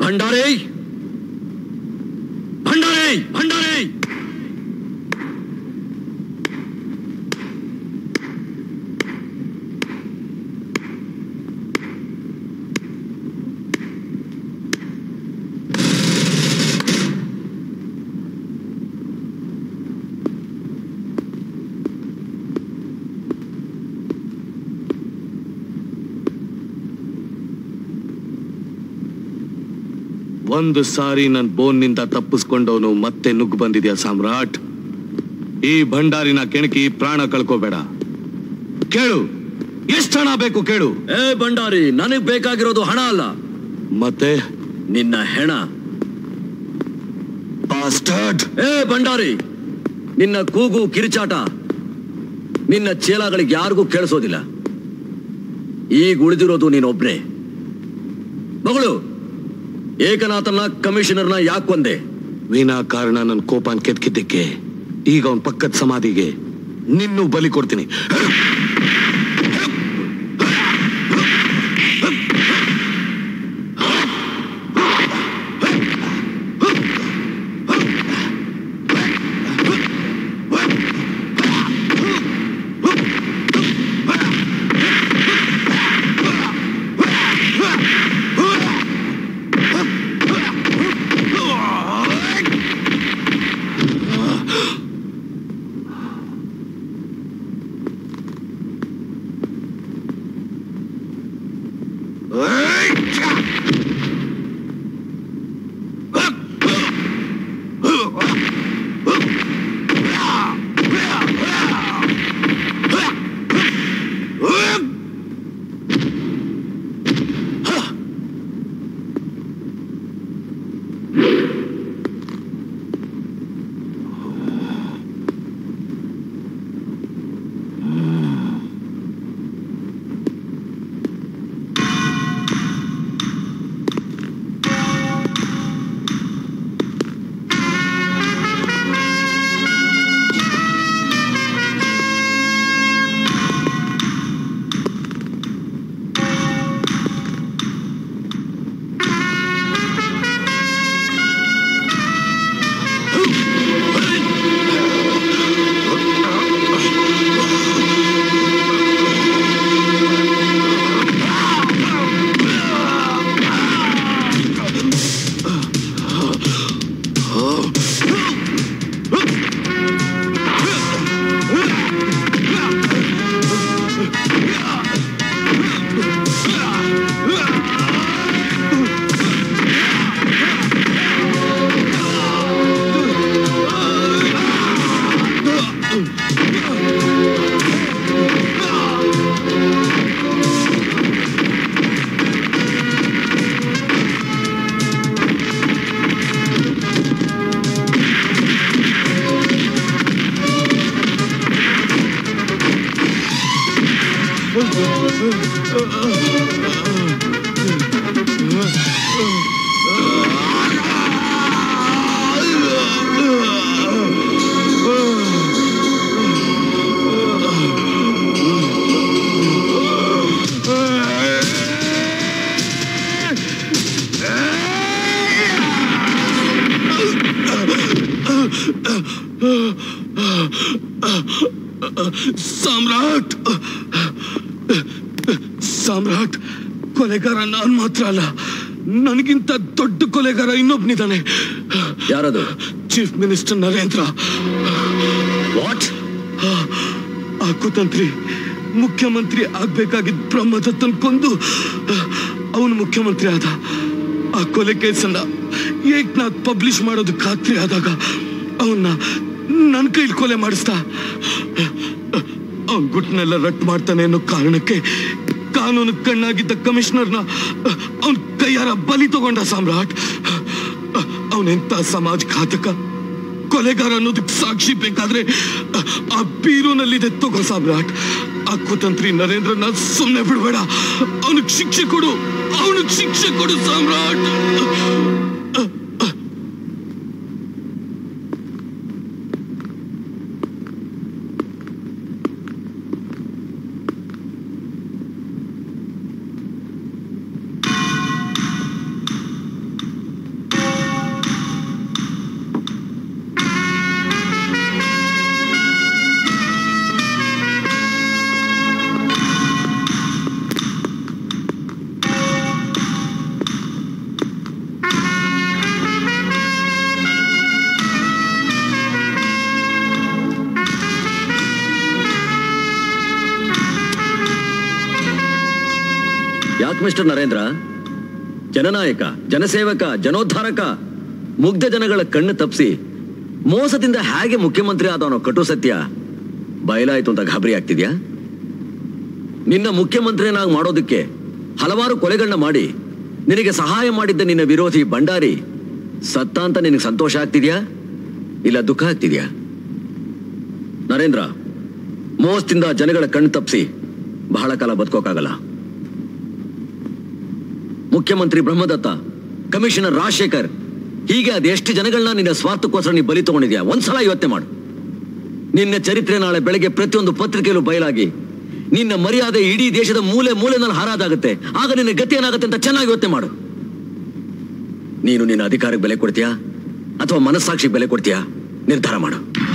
ಭಂಡಾರಿ ಭಂಡಾರಿ ಭಂಡಾರಿ ಒಂದು ಸಾರಿ ನನ್ ಬೋನ್ನಿಂದ ತಪ್ಪಿಸ್ಕೊಂಡವನು ಮತ್ತೆ ನುಗ್ಗು ಬಂದಿದ್ಯಾ ಸಾಮ್ರಾಟ್ ಈ ಭಂಡಾರಿನ ಕೆಣಕಿ ಪ್ರಾಣ ಕಳ್ಕೋಬೇಡ ಕೇಳು ಎಷ್ಟು ಹಣ ಬೇಕು ಕೇಳು ಏ ಭಂಡಾರಿ ನನಗ್ ಬೇಕಾಗಿರೋದು ಹಣ ಅಲ್ಲ ಮತ್ತೆ ನಿನ್ನ ಹೆಣ Bastard! ಏ ಭಂಡಾರಿ ನಿನ್ನ ಕೂಗು ಕಿರಿಚಾಟ ನಿನ್ನ ಚೇಲಾಗಳಿಗೆ ಯಾರಿಗೂ ಕೇಳಿಸೋದಿಲ್ಲ ಈಗ ಉಳಿದಿರೋದು ನೀನೊಬ್ನೇ ಮಗಳು ಏಕನಾಥನ ಕಮಿಷನರ್ನ ಯಾಕೆ ಕೊಂದೆ ವಿನಾಕಾರಣ ನನ್ನ ಕೋಪನ್ ಕೆತ್ಕಿದ್ದಕ್ಕೆ ಈಗ ಅವನ್ ಪಕ್ಕದ ಸಮಾಧಿಗೆ ನಿನ್ನೂ ಬಲಿ ಕೊಡ್ತೀನಿ ಸಾಮ್ರಾಟ್ ಸಾಮ್ರಾಟ್ ಕೊಲೆಗಾರ ನಾನ್ ಮಾತ್ರ ಅಲ್ಲ ನನಗಿಂತ ದೊಡ್ಡ ಕೊಲೆಗಾರ ಇನ್ನೊಬ್ನಿದ್ದಾನೆ ಯಾರದು ಚೀಫ್ ಮಿನಿಸ್ಟರ್ ನರೇಂದ್ರ ವಾಟ್ ಆ ಕುತಂತ್ರಿ ಮುಖ್ಯಮಂತ್ರಿ ಆಗ್ಬೇಕಾಗಿದ್ದ ಬ್ರಹ್ಮದತ್ತನ್ ಕೊಂದು ಅವನು ಮುಖ್ಯಮಂತ್ರಿ ಆದ ಆ ಕೊಲೆ ಕೇಸನ್ನ ಏಕ್ನಾಥ್ ಪಬ್ಲಿಷ್ ಮಾಡೋದು ಖಾತ್ರಿ ಆದಾಗ ಅವನ್ನ ನನ್ನ ಕೈಲಿ ಕೊಲೆ ಮಾಡಿಸ್ದ ಅವನ್ ಗುಟ್ನೆಲ್ಲ ರಟ್ ಮಾಡ್ತಾನೆ ಅನ್ನೋ ಕಾರಣಕ್ಕೆ ಕಾನೂನು ಕಣ್ಣಾಗಿದ್ದ ಕಮಿಷನರ್ನ ಅವನ್ ಕೈಯಾರ ಬಲಿ ತಗೊಂಡ ಸಾಮ್ರಾಟ್ ಅವನೆಂತ ಸಮಾಜ ಘಾತಕ ಕೊಲೆಗಾರ ಅನ್ನೋದಕ್ಕೆ ಸಾಕ್ಷಿ ಬೇಕಾದ್ರೆ ಆ ಬೀರೂನಲ್ಲಿದೆ ತಗೋ ಸಾಮ್ರಾಟ್ ಆ ಕುತಂತ್ರಿ ನರೇಂದ್ರನ ಸುಮ್ಮನೆ ಬಿಡಬೇಡ ಅವನಿಗೆ ಶಿಕ್ಷೆ ಕೊಡು ಅವನಿಗೆ ಶಿಕ್ಷೆ ಕೊಡು ಸಾಮ್ರಾಟ್ ಯಾಕೆ ಮಿಸ್ಟರ್ ನರೇಂದ್ರ ಜನನಾಯಕ ಜನಸೇವಕ ಜನೋದ್ಧಾರಕ ಮುಗ್ಧ ಜನಗಳ ಕಣ್ಣು ತಪ್ಪಿಸಿ ಮೋಸದಿಂದ ಹೇಗೆ ಮುಖ್ಯಮಂತ್ರಿ ಆದವನೋ ಕಟು ಸತ್ಯ ಬಯಲಾಯ್ತು ಅಂತ ಗಾಬರಿ ಆಗ್ತಿದ್ಯಾ ನಿನ್ನ ಮುಖ್ಯಮಂತ್ರಿಯನ್ನಾಗಿ ಮಾಡೋದಕ್ಕೆ ಹಲವಾರು ಕೊಲೆಗಳನ್ನ ಮಾಡಿ ನಿನಗೆ ಸಹಾಯ ಮಾಡಿದ್ದ ನಿನ್ನ ವಿರೋಧಿ ಭಂಡಾರಿ ಸತ್ತ ಅಂತ ನಿನಗೆ ಸಂತೋಷ ಆಗ್ತಿದ್ಯಾ ಇಲ್ಲ ದುಃಖ ಆಗ್ತಿದ್ಯಾ ನರೇಂದ್ರ ಮೋಸದಿಂದ ಜನಗಳ ಕಣ್ಣು ತಪ್ಪಿಸಿ ಬಹಳ ಕಾಲ ಬದುಕೋಕ್ಕಾಗಲ್ಲ ಮುಖ್ಯಮಂತ್ರಿ ಬ್ರಹ್ಮದತ್ತ ಕಮಿಷನರ್ ರಾಜಶೇಖರ್ ಹೀಗೆ ಅದೆಷ್ಟು ಜನಗಳನ್ನ ನಿನ್ನ ಸ್ವಾರ್ಥಕ್ಕೋಸ್ಕರ ನೀ ಬಲಿ ತಗೊಂಡಿದ್ಯಾ ಒಂದ್ಸಲ ಯೋಚನೆ ಮಾಡು ನಿನ್ನ ಚರಿತ್ರೆ ನಾಳೆ ಬೆಳಗ್ಗೆ ಪ್ರತಿಯೊಂದು ಪತ್ರಿಕೆಯಲ್ಲೂ ಬಯಲಾಗಿ ನಿನ್ನ ಮರ್ಯಾದೆ ಇಡೀ ದೇಶದ ಮೂಲೆ ಮೂಲೆನಲ್ಲಿ ಹಾರಾದಾಗುತ್ತೆ ಆಗ ನಿನ್ನ ಗತಿ ಏನಾಗುತ್ತೆ ಅಂತ ಚೆನ್ನಾಗಿ ಯೋಚನೆ ಮಾಡು ನೀನು ನಿನ್ನ ಅಧಿಕಾರಕ್ಕೆ ಬೆಲೆ ಕೊಡ್ತೀಯಾ ಅಥವಾ ಮನಸ್ಸಾಕ್ಷಿಗೆ ಬೆಲೆ ಕೊಡ್ತೀಯಾ ನಿರ್ಧಾರ ಮಾಡು